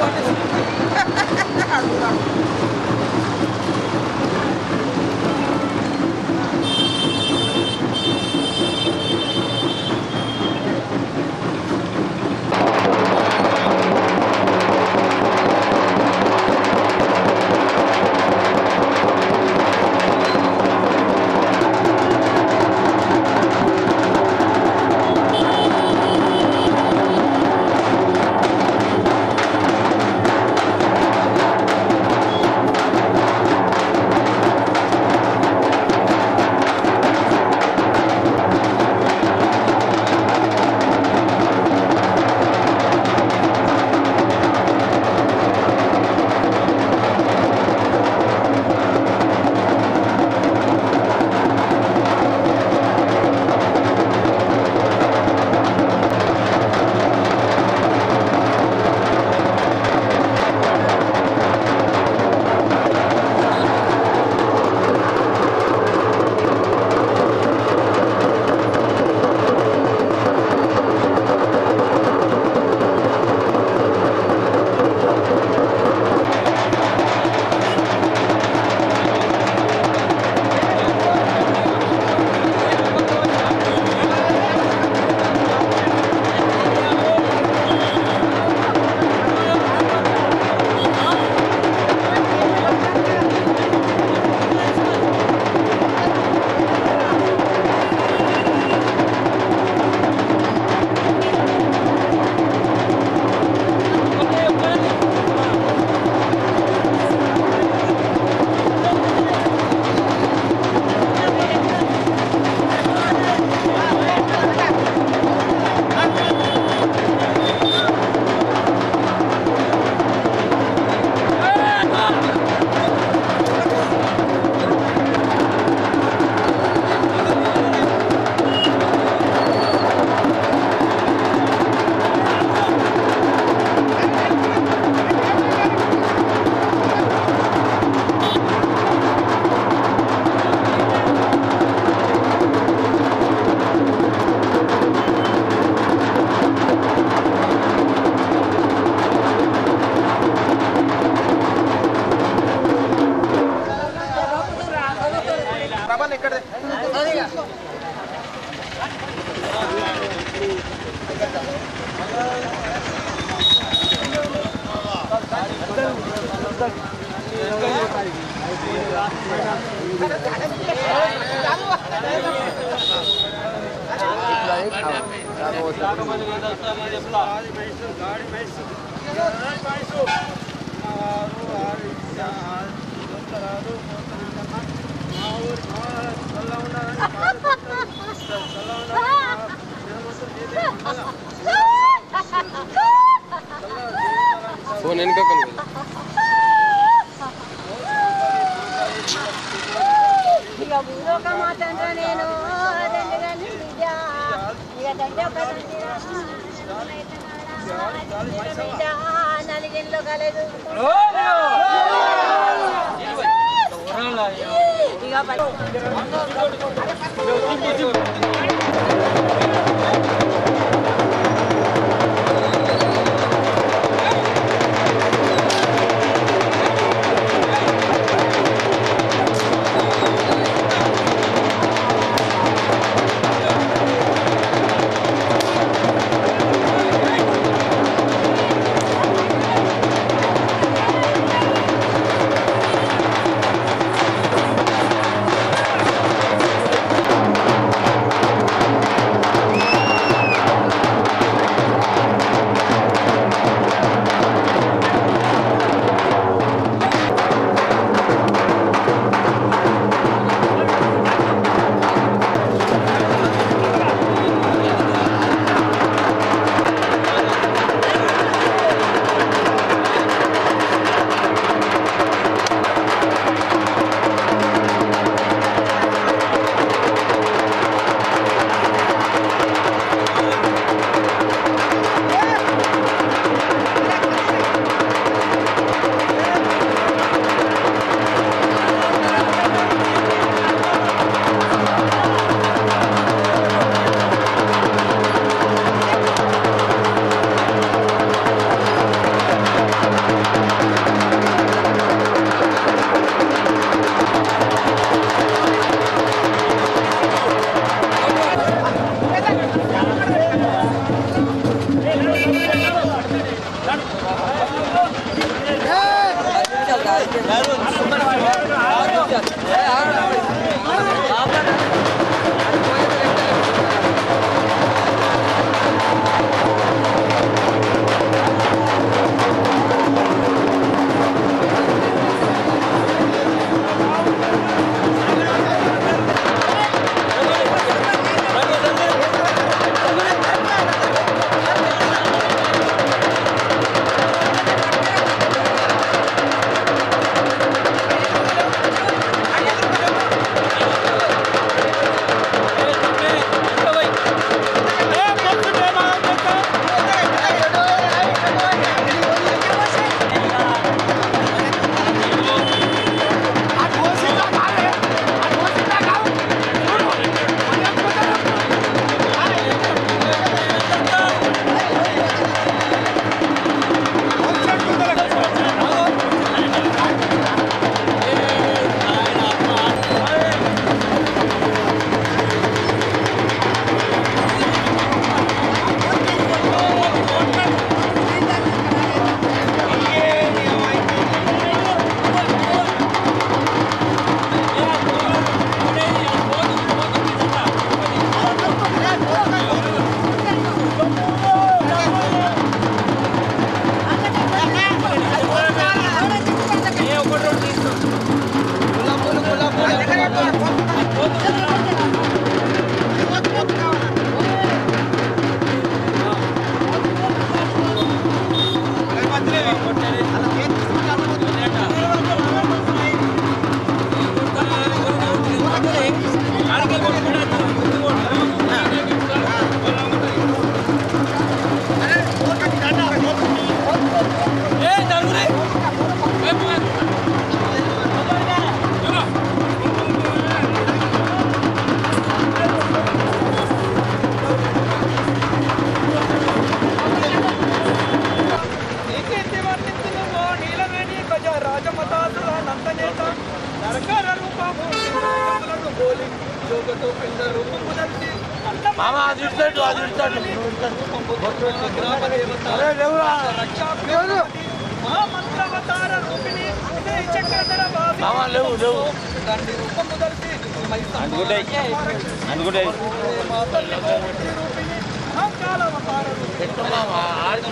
phone వెనుక ఇక ఊరొక మాతండ్ర నేను రెండు గంటలు బిడ్డ ఇక తండ్రి ఒక తండ్రి బిడ్డ నలుగురిలో కలదు ఇక పది- ఆ మామ అది ఇస్తాడు అది ఇస్తాడు మామ లేవు లేవు అందుకుంటాయి అందుకుంటాయి పెట్టు మామ ఆడి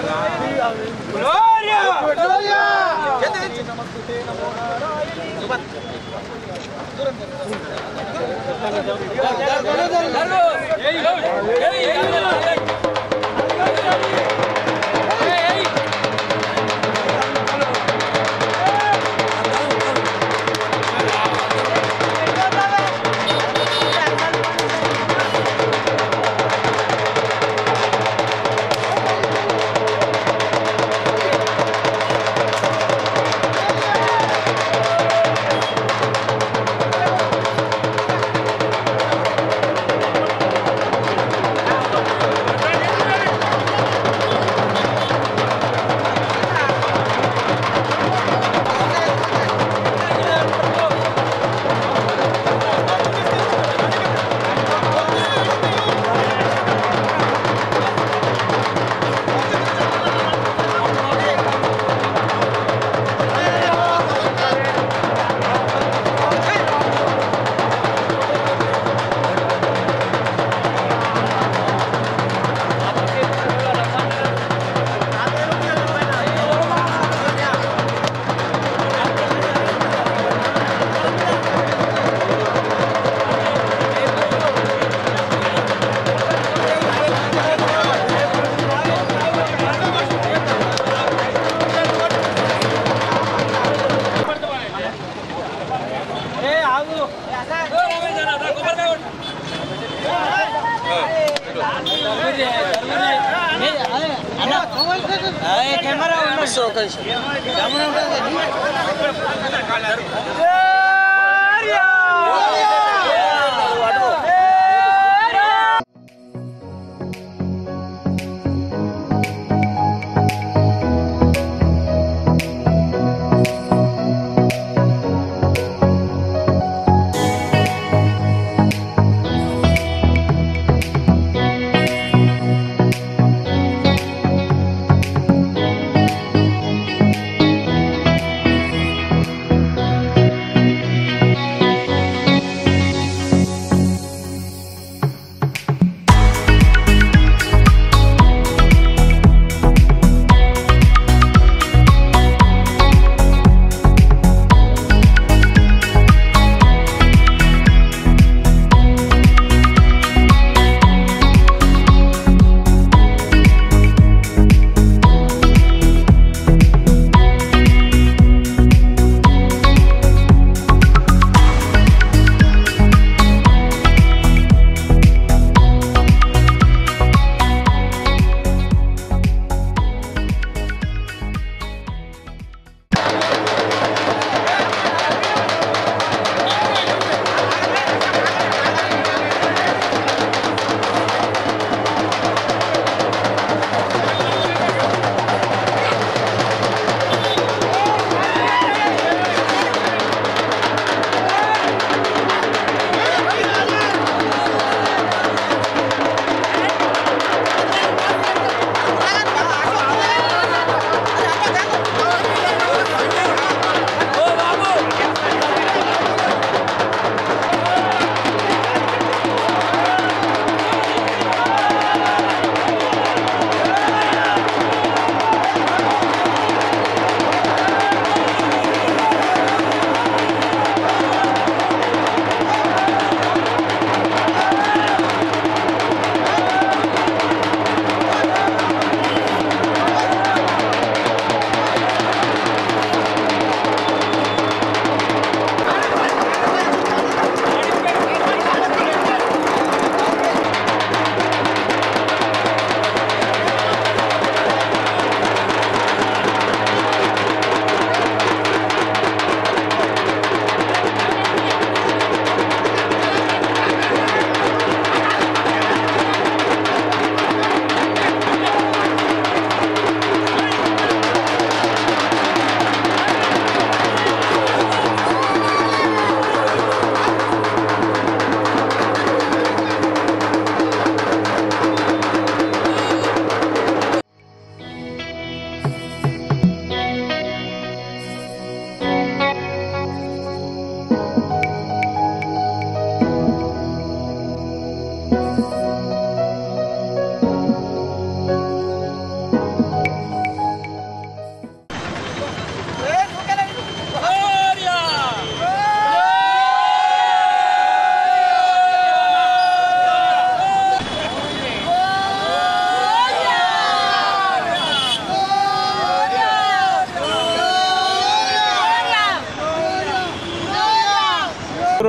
కెమెరా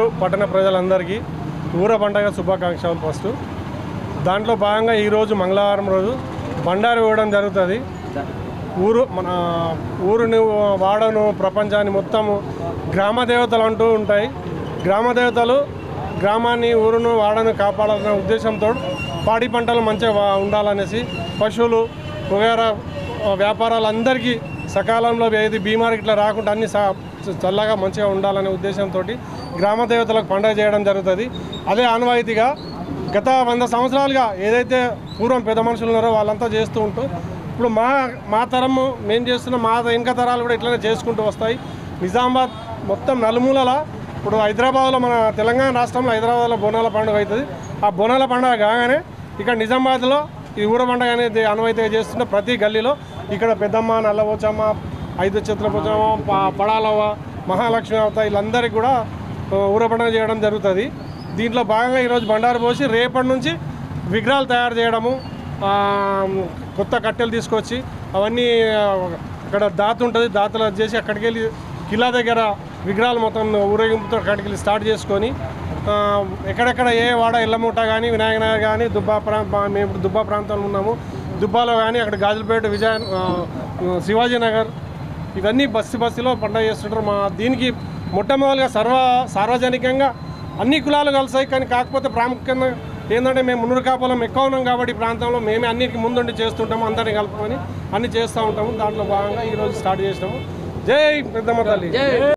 పట్టణ ప్రజలందరికీ ఊర పండగ శుభాకాంక్షలు ఫస్ట్ దాంట్లో భాగంగా ఈరోజు మంగళవారం రోజు బండారు ఇవ్వడం జరుగుతుంది ఊరు మన ఊరుని వాడను ప్రపంచాన్ని మొత్తము గ్రామ దేవతలు అంటూ ఉంటాయి గ్రామ దేవతలు గ్రామాన్ని ఊరును వాడను కాపాడాలనే ఉద్దేశంతో పాడి పంటలు మంచిగా వా- ఉండాలనేసి పశువులు వగైరా వ్యాపారాలు అందరికీ సకాలంలో ఏది బీమారి ఇట్లా రాకుండా అన్ని సా చల్లగా మంచిగా ఉండాలనే ఉద్దేశంతో గ్రామ దేవతలకు పండుగ చేయడం జరుగుతుంది అదే ఆనవాయితీగా గత వంద సంవత్సరాలుగా ఏదైతే పూర్వం పెద్ద మనుషులు ఉన్నారో వాళ్ళంతా చేస్తూ ఉంటూ ఇప్పుడు మా మా తరము మేము చేస్తున్న మా వెనుక తరాలు కూడా ఇట్లనే చేసుకుంటూ వస్తాయి నిజామాబాద్ మొత్తం నలుమూలల ఇప్పుడు హైదరాబాద్లో మన తెలంగాణ రాష్ట్రంలో హైదరాబాద్లో బోనాల పండుగ అవుతుంది ఆ బోనాల పండుగ కాగానే ఇక్కడ నిజామాబాద్లో ఈ ఊర పండుగ అనేది అనువైతే చేస్తున్న ప్రతి గల్లీలో ఇక్కడ పెద్దమ్మ నల్లబోచమ్మ ఐదు చిత్ర పోచమ్మ ప- పడాలవ్వ మహాలక్ష్మి అవత వీళ్ళందరికీ కూడా ఆ, ఊర పండుగ చేయడం జరుగుతుంది దీంట్లో భాగంగా ఈరోజు బండారు పోసి రేపటి నుంచి విగ్రహాలు తయారు చేయడము ఆ, కొత్త కట్టెలు తీసుకొచ్చి అవన్నీ ఆ, అక్కడ దాత ఉంటుంది దాతలు చేసి అక్కడికి వెళ్ళి కిలా దగ్గర విగ్రహాలు మొత్తం ఊరేగింపుతో అక్కడికి వెళ్ళి స్టార్ట్ చేసుకొని ఆ, ఎక్కడెక్కడ ఏ వాడ ఇళ్ళముట కానీ వినాయక నగర్ కానీ దుబ్బా ప్రాంత మేము ఇప్పుడు దుబ్బా ప్రాంతంలో ఉన్నాము దుబ్బాలో కానీ అక్కడ గాజులపేట విజయ ఆ, శివాజీ నగర్ ఇవన్నీ బస్సు బస్సులో పండుగ చేస్తుంటారు మా దీనికి మొట్టమొదటిగా సర్వ సార్వజనికంగా అన్ని కులాలు కలిసాయి కానీ కాకపోతే ప్రాముఖ్యంగా ఏంటంటే మేము మున్నూరు కాపులం ఎక్కువ ఉన్నాం కాబట్టి ఈ ప్రాంతంలో మేమే అన్నిటికీ ముందుండి చేస్తుంటాము అందరినీ కలుపుకొని అన్ని చేస్తూ ఉంటాము దాంట్లో భాగంగా ఈరోజు స్టార్ట్ చేసినాము జై పెద్దమ్మ తల్లి